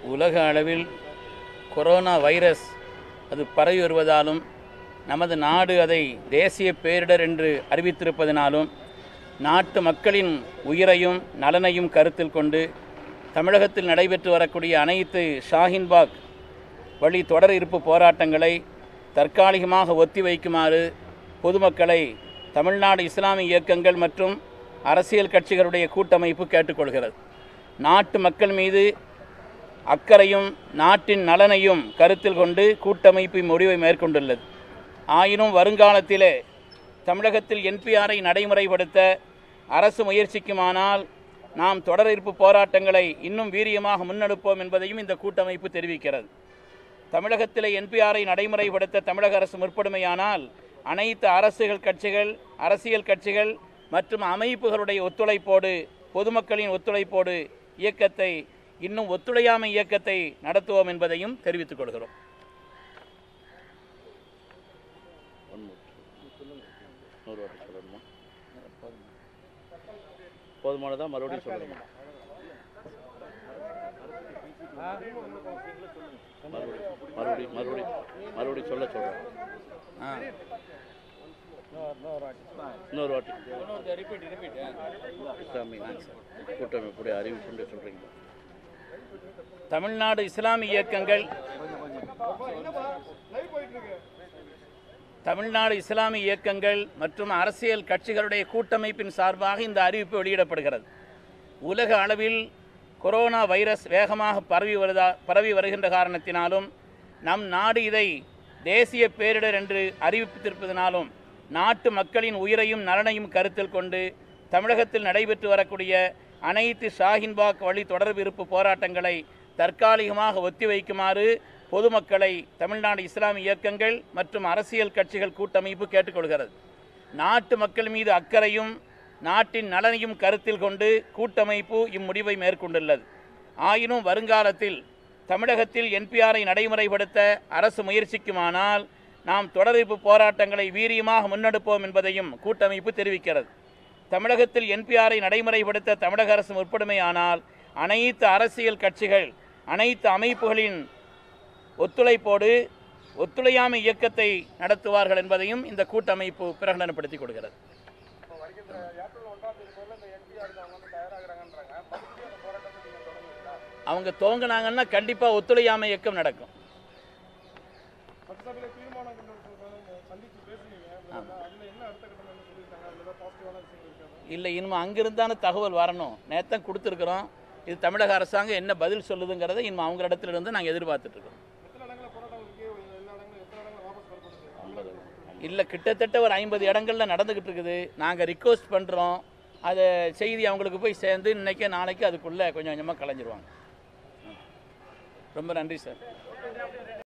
உலக அளவில் corona virus அது பரவி வருவதாலும் நமது நாடு அதை தேசிய பேரிடர் என்று அறிவித்திருப்பதினாலும் நாட்டு மக்களின் உயிரையும் நலனையும் கருத்தில் கொண்டு தமிழகத்தில் நடைபெற்று வரக்கூடிய அனைத்து ஷாஹின்பாக் வழி தொடர் இருப்பு போராட்டங்களை தற்காலிகமாக ஒத்திவைக்குமாறு பொதுமக்களை தமிழ்நாடு இஸ்லாமிய இயக்கங்கள் மற்றும் அரசியல் கட்சிகளுடைய கூட்டமைப்பு கேட்டுக்கொள்கிறது நாட்டு மக்கள் மீது அக்கறையும் நாட்டின் நலனையும் கருத்தில் கொண்டு கூட்டமைப்பு முடிவை மேற்கொண்டுள்ளது ஆயினும் வருங்காலத்திலே தமிழகத்தில் என்பிஆரை நடைமுறைப்படுத்த அரசு முயற்சிக்குமானால் நாம் தொடர் இருப்பு போராட்டங்களை இன்னும் வீரியமாக முன்னெடுப்போம் என்பதையும் இந்த கூட்டமைப்பு தெரிவிக்கிறது தமிழகத்திலே என்பிஆரை நடைமுறைப்படுத்த தமிழக அரசு முற்படுமையானால் அனைத்து அரசுகள் கட்சிகள் அரசியல் கட்சிகள் மற்றும் அமைப்புகளுடைய ஒத்துழைப்போடு பொதுமக்களின் ஒத்துழைப்போடு இயக்கத்தை இன்னும் ஒத்துழையாமை இயக்கத்தை நடத்துவோம் என்பதையும் தெரிவித்துக் கொள்கிறோம் நூறு வாட்டி சொல்லணுமா போதுமானதா மறுபடியும் சொல்லணுமா மறுபடியும் மறுபடியும் மறுபடியும் மறுபடியும் சொல்ல சொல்கிறேன் இன்னொரு வாட்டி இஸ்லாமிய கூட்டமைப்புடைய அறிவிப்புன்னு சொல்கிறீங்க தமிழ்நாடு இஸ்லாமிய இயக்கங்கள் தமிழ்நாடு இஸ்லாமிய இயக்கங்கள் மற்றும் அரசியல் கட்சிகளுடைய கூட்டமைப்பின் சார்பாக இந்த அறிவிப்பு வெளியிடப்படுகிறது உலக அளவில் கொரோனா வைரஸ் வேகமாக பரவி வருதா பரவி வருகின்ற காரணத்தினாலும் நம் நாடு இதை தேசிய பேரிடர் என்று அறிவித்திருப்பதனாலும் நாட்டு மக்களின் உயிரையும் நலனையும் கருத்தில் கொண்டு தமிழகத்தில் நடைபெற்று வரக்கூடிய அனைத்து ஷாஹின்பாக் வழி தொடர்பு இருப்பு போராட்டங்களை தற்காலிகமாக ஒத்திவைக்குமாறு பொதுமக்களை தமிழ்நாடு இஸ்லாமிய இயக்கங்கள் மற்றும் அரசியல் கட்சிகள் கூட்டமைப்பு கேட்டுக்கொள்கிறது நாட்டு மக்கள் மீது அக்கறையும் நாட்டின் நலனையும் கருத்தில் கொண்டு கூட்டமைப்பு இம்முடிவை மேற்கொண்டுள்ளது ஆயினும் வருங்காலத்தில் தமிழகத்தில் என்பிஆரை நடைமுறைப்படுத்த அரசு முயற்சிக்குமானால் நாம் தொடர்பு போராட்டங்களை வீரியமாக முன்னெடுப்போம் என்பதையும் கூட்டமைப்பு தெரிவிக்கிறது தமிழகத்தில் என்பிஆரை நடைமுறைப்படுத்த தமிழக அரசு முற்படுமையானால் அனைத்து அரசியல் கட்சிகள் அனைத்து அமைப்புகளின் ஒத்துழைப்போடு ஒத்துழையாமை இயக்கத்தை நடத்துவார்கள் என்பதையும் இந்த கூட்டமைப்பு பிரகடனப்படுத்திக் கொடுக்கிறது அவங்க துவங்கினாங்கன்னா கண்டிப்பாக ஒத்துழையாமை இயக்கம் நடக்கும் சட்டசபையில தீர்மானம் கொண்டு வந்து சந்திச்சு பேசுனீங்க அதுல என்ன அடுத்த கட்டம் என்ன சொல்லியிருக்காங்க அதுல ஏதாவது பாசிட்டிவான விஷயங்கள் இருக்காது இல்லை இனிமே அங்கிருந்தான தகவல் வரணும் நேத்தான் கொடுத்துருக்குறோம் இது தமிழக அரசாங்கம் என்ன பதில் சொல்லுதுங்கிறதை இன்னும் அவங்க இடத்துல இருந்து நாங்கள் எதிர்பார்த்துட்டு இருக்கோம் எத்தனை இடங்களில் போராட்டம் இருக்கு எல்லா இடங்களும் எத்தனை இடங்களில் வாபஸ் பெறப்படுது இல்லை கிட்டத்தட்ட ஒரு ஐம்பது இடங்கள்ல நடந்துக்கிட்டு இருக்குது நாங்கள் ரிக்வஸ்ட் பண்ணுறோம் அதை செய்தி அவங்களுக்கு போய் சேர்ந்து இன்னைக்கே நாளைக்கு அதுக்குள்ளே கொஞ்சம் கொஞ்சமாக கலைஞ்சிருவாங்க ரொம்ப நன்றி சார்